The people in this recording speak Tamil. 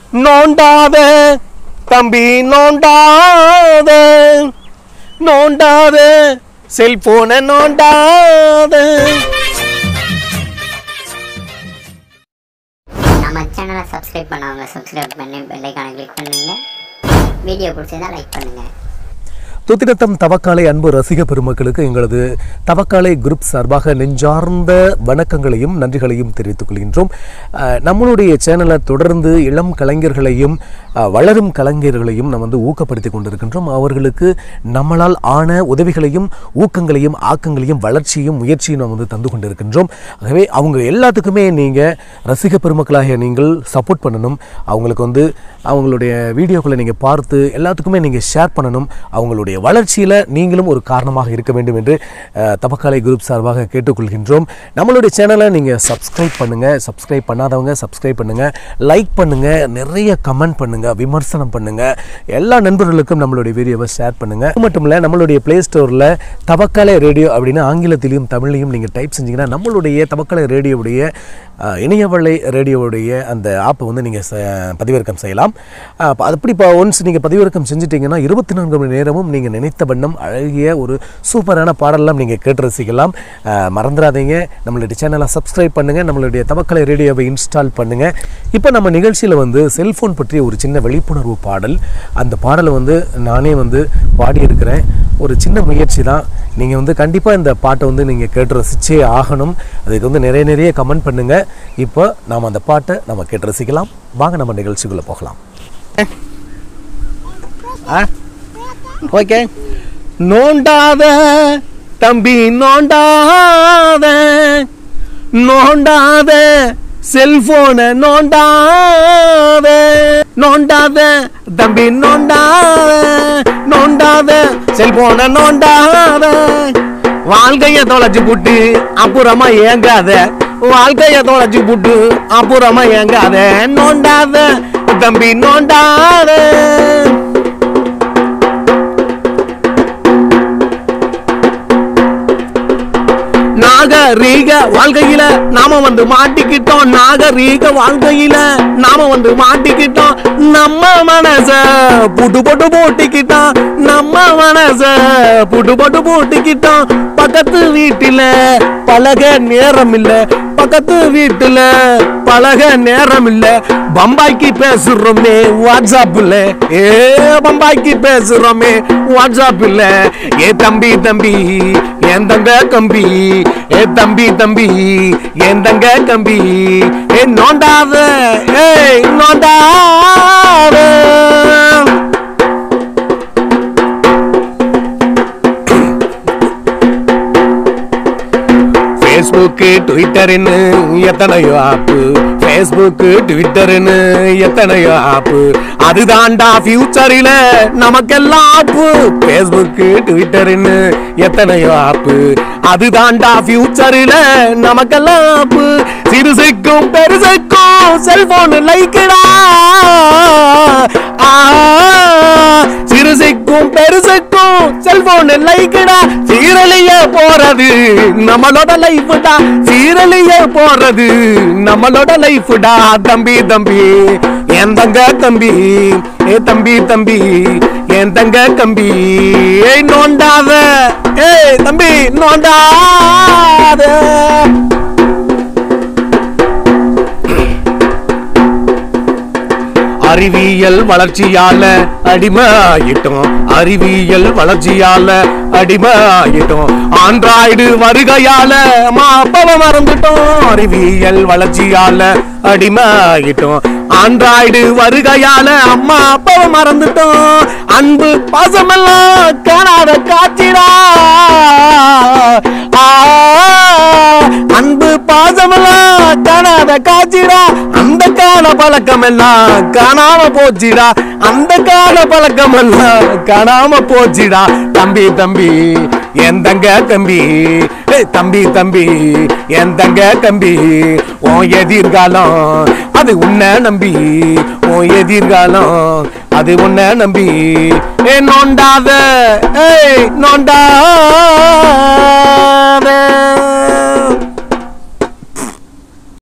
நோண்டாத தம்பி நோண்டாத நோண்டாத செல்போனை நோண்டாத நம்ம சேனலை சப்ஸ்கிரைப் பண்ணவங்க சப்ஸ்கிரைப் பண்ணி பெல்லைக்கான கிளிக் பண்ணுங்க வீடியோ பிடிச்சிருந்தா லைக் பண்ணுங்க துத்திரத்தம் தவக்காலை அன்பு ரசிக பெருமக்களுக்கு எங்களது தவக்காலை குரூப் சார்பாக நெஞ்சார்ந்த வணக்கங்களையும் நன்றிகளையும் தெரிவித்துக் கொள்கின்றோம் அஹ், நம்மளுடைய சேனலை தொடர்ந்து இளம் கலைஞர்களையும் அஹ், வளரும் கலைஞர்களையும் நம்ம வந்து ஊக்கப்படுத்தி கொண்டிருக்கின்றோம் அவர்களுக்கு நம்மளால் ஆன உதவிகளையும் ஊக்கங்களையும் ஆக்கங்களையும் வளர்ச்சியும் முயற்சியும் நம்ம வந்து தந்து கொண்டிருக்கின்றோம் ஆகவே அவங்க எல்லாத்துக்குமே நீங்கள் ரசிக பெருமக்களாகிய நீங்கள் சப்போர்ட் பண்ணணும் அவங்களுக்கு வந்து அவங்களுடைய வீடியோக்களை நீங்கள் பார்த்து எல்லாத்துக்குமே நீங்கள் ஷேர் பண்ணணும் அவங்களுடைய வளர்ச்சியில் நீங்களும் ஒரு காரணமாக இருக்க வேண்டும் என்று அஹ், தபக்காலை குரூப் சார்பாக கேட்டுக்கொள்கின்றோம் நம்மளுடைய சேனலை நீங்கள் சப்ஸ்கிரைப் பண்ணுங்கள் சப்ஸ்கிரைப் பண்ணாதவங்க சப்ஸ்கிரைப் பண்ணுங்கள் லைக் பண்ணுங்கள் நிறைய கமெண்ட் பண்ணுங்கள் விமர்சனம் பண்ணுங்கள் எல்லா நண்பர்களுக்கும் நம்மளுடைய வீடியோவை ஷேர் பண்ணுங்கள் அது மட்டும் இல்லை நம்மளுடைய ப்ளே ஸ்டோரில் தபக்காலை ரேடியோ அப்படின்னு ஆங்கிலத்திலையும் தமிழ்லையும் நீங்கள் டைப் செஞ்சீங்கன்னா நம்மளுடைய தபக்காலை ரேடியோவுடைய அஹ், இணையவழி ரேடியோவுடைய அந்த ஆப்பை வந்து நீங்கள் பதிவிறக்கம் செய்யலாம் அஹ், அப்ப அப்படி இப்போ ஒன்ஸ் நீங்கள் பதிவிறக்கம் செஞ்சிட்டிங்கன்னா இருபத்தி நான்கு மணி நேரமும் நீங்கள் நினைத்த வண்ணம் அழகிய ஒரு சூப்பரான பாடலாம் நீங்கள் கேட்டு ரசிக்கலாம் அஹ், மறந்துடாதீங்க நம்மளுடைய சேனலை சப்ஸ்கிரைப் பண்ணுங்கள் நம்மளுடைய தவக்கலை ரேடியோவை இன்ஸ்டால் பண்ணுங்கள் இப்போ நம்ம நிகழ்ச்சியில் வந்து செல்ஃபோன் பற்றிய ஒரு சின்ன விழிப்புணர்வு பாடல் அந்த பாடலை வந்து நானே வந்து பாடியிருக்கிறேன் ஒரு சின்ன முயற்சி தான் நீங்கள் வந்து கண்டிப்பாக இந்த பாட்டை வந்து நீங்கள் கேட்டு ரசிச்சே ஆகணும் அதுக்கு வந்து நிறைய நிறைய கமெண்ட் பண்ணுங்கள் இப்போ நாம் அந்த பாட்டை நம்ம கேட்டு ரசிக்கலாம் வாங்க நம்ம நிகழ்ச்சிக்குள்ளே போகலாம் ஆ ஓகே நோண்டாத தம்பி நோண்டாத நோண்டாத செல்போனை நோண்டாத நோண்டாத தம்பி நோண்டாத நோண்டாத செல்போனை நோண்டாத வாழ்க்கைய தொலைச்சு புட்டு அப்புறமா ஏங்காத வாழ்க்கைய தொலைச்சு புட்டு அப்புறமா ஏங்காத நோண்டாத தம்பி நோண்டாத நாகரீக வாழ்க்கையில நாம வந்து மாட்டிக்கிட்டோம் நாகரீக வாழ்க்கையில நாம வந்து மாட்டிக்கிட்டோம் நம்ம மனச புட்டு போட்டு போட்டிக்கிட்டோம் நம்ம மனச புட்டு போட்டு போட்டிக்கிட்டோம் பக்கத்து வீட்டில பழக நேரம் இல்ல பக்கத்து வீட்டுல பழக நேரம் இல்ல பம்பாய்க்கு பேசுறோமே வாட்ஸ்அப்ல ஏ பம்பாய்க்கு பேசுறோமே வாட்ஸ்அப்ல ஏ தம்பி தம்பி என் தங்க கம்பி ஏ தம்பி தம்பி என் தங்க கம்பி ஏ நோண்டாத ஏய் நோண்டாத ஃபேஸ்புக்கு ட்விட்டர்னு எத்தனையோ ஆப்பு ஃபேஸ்புக்கு ட்விட்டர்னு எத்தனையோ ஆப்பு அதுதான்டா ஃபியூச்சரில் நமக்கெல்லாம் ஆப்பு ஃபேஸ்புக்கு ட்விட்டர்னு எத்தனையோ ஆப்பு அதுதான்டா ஃபியூச்சரில் நமக்கெல்லாம் ஆப்பு சிறுசுக்கும் பெருசுக்கும் செல்போன் லைக்குடா ஆ சிறுசுக்கும் பெருசுக்கும் செல்போன் லைக்குடா சீரழிய போறது நம்மளோட லைஃப்டா சீரழிய போறது நம்மளோட லைஃப்டா தம்பி தம்பி என் தங்க தம்பி ஏ தம்பி தம்பி என் தங்க கம்பி ஏய் நோண்டாத ஏய் தம்பி நோண்டாத அறிவியல் வளர்ச்சியால அடிமையாயிட்டோம் அறிவியல் வளர்ச்சியால அடிமையாயிட்டோம் ஆண்ட்ராய்டு வருகையால மாப்பவ மறந்துட்டோம் அறிவியல் வளர்ச்சியால அடிமையாயிட்டோம் ஆண்ட்ராய்டு வருகையால அம்மா அப்பாவை மறந்துட்டோம் அன்பு பாசமெல்லாம் காணாத காட்சிடா ஆ, அன்பு பாசமெல்லாம் காணாத காட்சிடா அந்த கால பழக்கம் எல்லாம் காணாம போச்சுடா அந்த கால பழக்கம் எல்லாம் காணாம போச்சுடா தம்பி தம்பி என் தங்க தம்பி ஏய் தம்பி தம்பி என் தங்க தம்பி உன் எதிர்காலம் அது உன்னை நம்பி உன் எதிர்காலம் அது உன்னை நம்பி ஏ நோண்டாத ஏய் நோண்டா